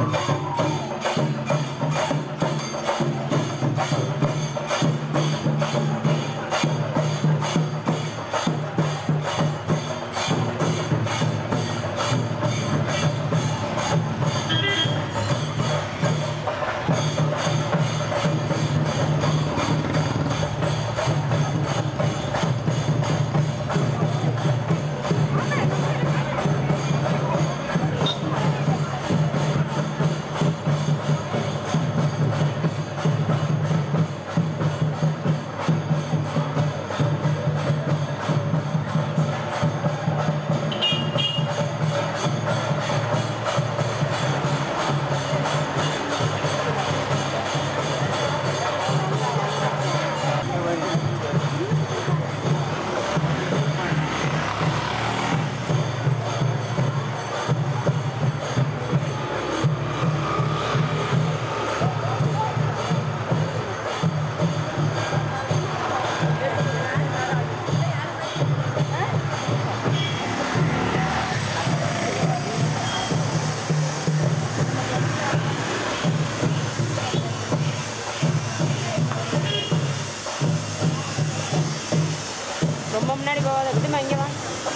ரொம்ப முன்னாடி போகாத விட்டுமா இங்கே வா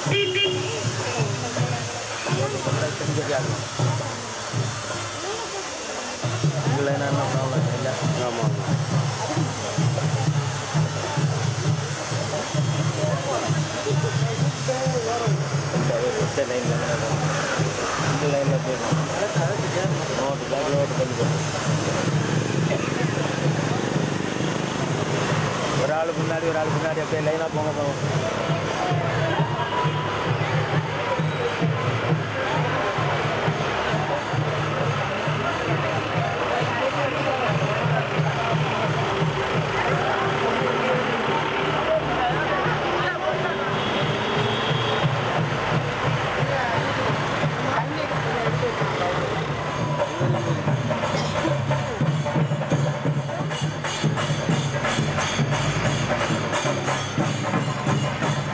இதில் என்ன ப்ராப்ளம் இல்லை ஆமாம் இந்த லைனில் இந்த லைனில் போயிடும் நோட்டு பேக் நோட்டு பண்ணி ஒரு ஆள் முன்னாடி ஒரு ஆள் முன்னாடி அப்படியே லைனாக போங்க போங்க ஆ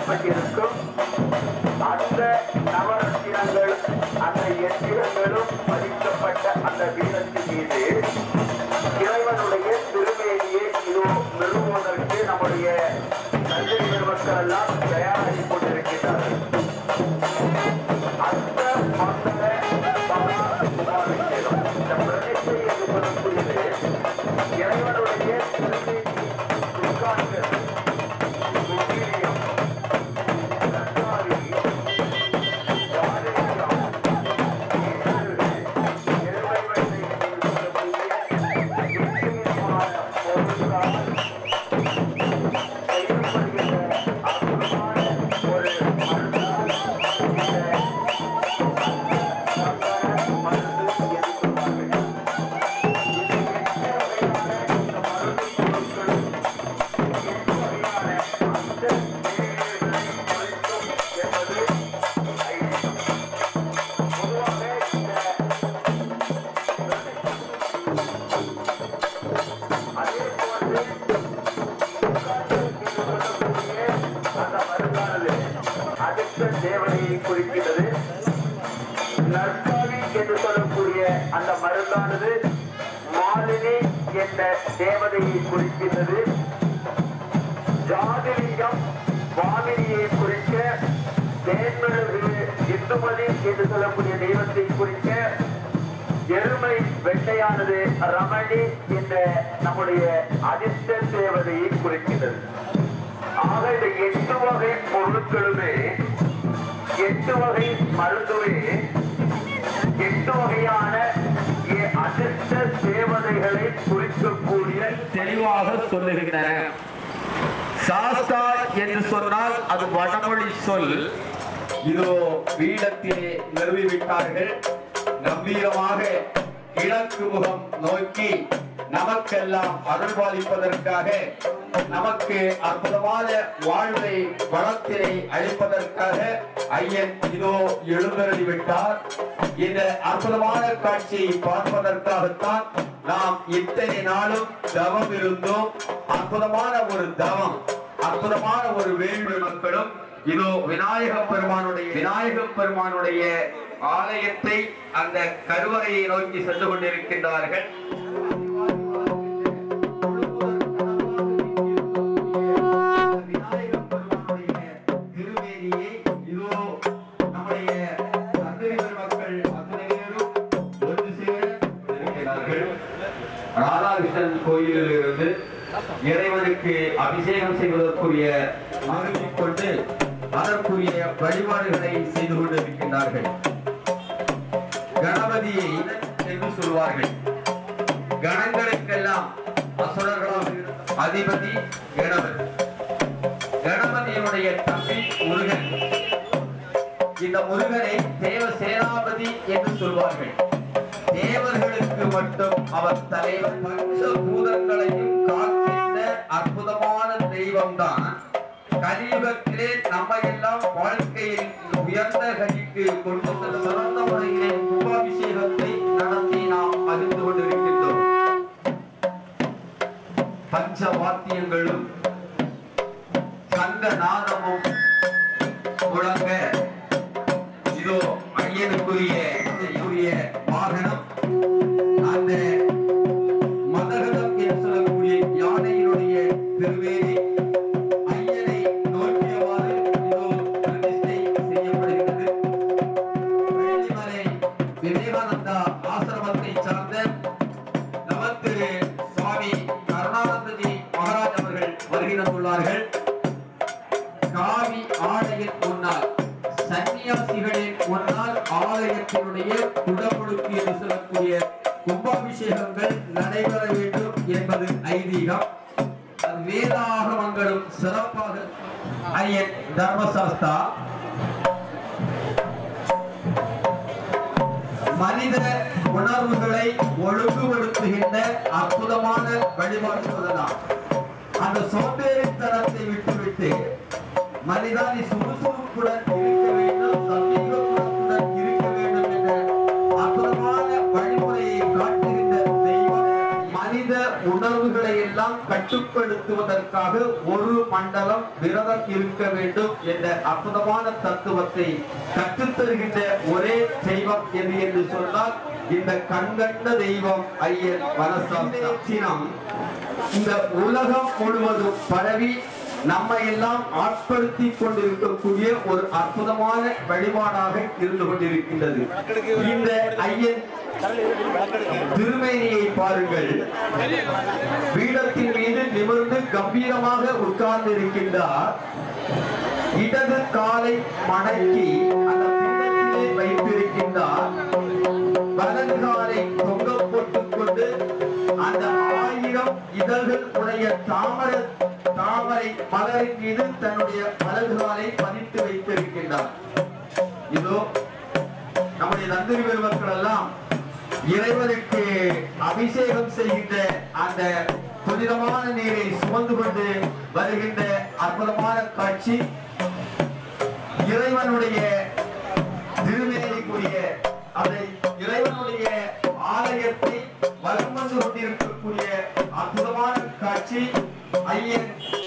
வைக்கப்பட்டிருக்கும் அந்த நவரத்தினங்கள் அந்த எந்திரங்களும் பதிக்கப்பட்ட அந்த பீடத்தின் மீது இறைவனுடைய திருமேனியை இதோ நிறுவுவதற்கு நம்முடைய நன்றி நிறுவனங்கள் எல்லாம் தயாராகி கொண்டிருக்கிறார்கள் அந்த மங்கள மகா குமாரத்திலும் இந்த பிரதிஷ்டை என்று சொல்லக்கூடியது இறைவனுடைய திருமேனி உட்கார்ந்து உயிரியம் கற்காரி ஜாதகம் பொதுவாக இந்த அதே போன்று அந்த மருந்தானது அதிர்ஷ்ட தேவனையை குறிக்கிறது நற்காவி என்று சொல்லக்கூடிய அந்த மருந்தானது மாலினி என்ற தேவதையை குறிக்கின்றது ஜாதிலிங்கம் வாமினியை குறிக்க தேன்மிழகு இந்துமதி என்று சொல்லக்கூடிய தெய்வத்தை குறிக்க எருமை வெண்டையானது ரமணி என்ற நம்முடைய அதிர்ஷ்ட தேவதையை குறிக்கிறது ஆக இந்த எட்டு வகை பொருட்களுமே எட்டு வகை மருந்துமே எட்டு வகையான எ- அதிர்ஷ்ட தேவதைகளை குறிக்கக்கூடிய தெளிவாக சொல்லுகின்றன சாஸ்தா என்று சொன்னால் அது வடமொழி சொல் இதோ பீடத்திலே நிறுவிவிட்டார்கள் கம்பீரமாக கிழக்கு முகம் நோக்கி நமக்கெல்லாம் அருள்பாலிப்பதற்காக நமக்கு அற்புதமான வாழ்வை வளத்தினை அளிப்பதற்காக ஐயன் இதோ எழுந்தருளி விட்டார் இந்த அற்புதமான காட்சியை பார்ப்பதற்காகத்தான் நாம் இத்தனை நாளும் தவம் இருந்தோம் அற்புதமான ஒரு தவம் அற்புதமான ஒரு வேள்வி மக்களும் இதோ விநாயக பெருமானுடைய விநாயக பெருமானுடைய ஆலயத்தை அந்த கருவறையை நோக்கி சென்று கொண்டிருக்கின்றார்கள் விநாயக பெருமானுடைய திருமேனியை இதோ நம்முடைய தந்தை பெருமக்கள் அத்தனை பேரும் ஒன்று சேர இருக்கிறார்கள் ராதாகிருஷ்ணன் கோயிலில் இருந்து இறைவனுக்கு அபிஷேகம் செய்வதற்குரிய அனுமதி கொண்டு அதற்குரிய வழிபாடுகளை செய்து கொண்டிருக்கின்றார்கள் கணபதியை என்று சொல்வார்கள் கணங்களுக்கெல்லாம் அசுரர்களாக இருந்த அதிபதி கணபதி கணபதியினுடைய தம்பி முருகன் இந்த முருகனை தேவ சேனாபதி என்று சொல்வார்கள் தேவர்களுக்கு மட்டும் அவர் தலைவர் பஞ்ச பூதங்களையும் காக்கின்ற அற்புதமான தெய்வம்தான் கலியுகத்திலே நம்ம எல்லாம் வாழ்க்கையில் உயர்ந்த கதிக்கு கொண்டு செல்ல சிறந்த முறையிலே கும்பாபிஷேகத்தை நடத்தி நாம் அறிந்து கொண்டிருக்கின்றோம் பஞ்ச வாத்தியங்களும் சங்க நாதமும் முழங்க இதோ ஐயனுக்குரிய ஐயனுக்குரிய வாகனம் அந்த மதகதம் என்று சொல்லக்கூடிய யானையினுடைய திருவேதி ஐயனை நோக்கியவாறு இதோ பிரதிஷ்டை செய்யப்படுகிறது வெள்ளிமலை விவேகானந்தா ஆசிரமத்தை சார்ந்த நவத்திரு சுவாமி கருணானந்தஜி மகாராஜ் அவர்கள் வருகை தந்துள்ளார்கள் காவி ஆலயில் முன்னால் சன்னியாசிகளின் முன்னால் ஆலயத்தினுடைய குடமுழுக்கு என்று சொல்லக்கூடிய கும்பாபிஷேகங்கள் நடைபெற வேண்டும் என்பது ஐதீகம் அது வேதாகமங்களும் சிறப்பாக ஐயன் தர்மசாஸ்தா மனித உணர்வுகளை ஒழுங்குபடுத்துகின்ற அற்புதமான வழிபாடு சொல்லலாம் அந்த சோம்பேறித்தனத்தை விட்டுவிட்டு மனிதா நீ சுறுசுறுப்புடன் இருக்க வேண்டும் சமீபத்துடன் இருக்க வேண்டும் என்ற அற்புதமான வழிமுறையை காட்டுகின்ற தெய்வம் மனித உணர்வுகளை எல்லாம் கட்டுப்படுத்த செலுத்துவதற்காக ஒரு மண்டலம் விரதம் இருக்க வேண்டும் என்ற அற்புதமான தத்துவத்தை கற்றுத்தருகின்ற ஒரே தெய்வம் எது என்று சொன்னால் இந்த கண்கண்ட தெய்வம் ஐயன் வனசாஸ்திரம் இந்த உலகம் முழுவதும் பரவி நம்மை எல்லாம் ஆட்படுத்தி கொண்டிருக்கக்கூடிய ஒரு அற்புதமான வழிபாடாக இருந்து கொண்டிருக்கின்றது இந்த ஐயன் திருமேனியை பாருங்கள் பீடத்தின் மீது நிமிர்ந்து கம்பீரமாக உட்கார்ந்து இருக்கின்றார் இடது காலை மடக்கி அந்த பீடத்திலே வைத்திருக்கின்றார் வலது காலை தொங்க போட்டுக் கொண்டு அந்த ஆயிரம் இதழ்கள் உடைய தாமர தாமரை மலரின் மீது தன்னுடைய வலது காலை பதித்து வைத்திருக்கின்றார் இதோ நம்முடைய நந்திரி பெருமக்கள் எல்லாம் இறைவனுக்கு அபிஷேகம் செய்கின்ற அந்த புனிதமான நீரை சுமந்து கொண்டு வருகின்ற அற்புதமான காட்சி இறைவனுடைய திருமேனிக்குரிய அதை இறைவனுடைய ஆலயத்தை வலம் வந்து கொண்டிருக்கக்கூடிய அற்புதமான காட்சி ஐயன்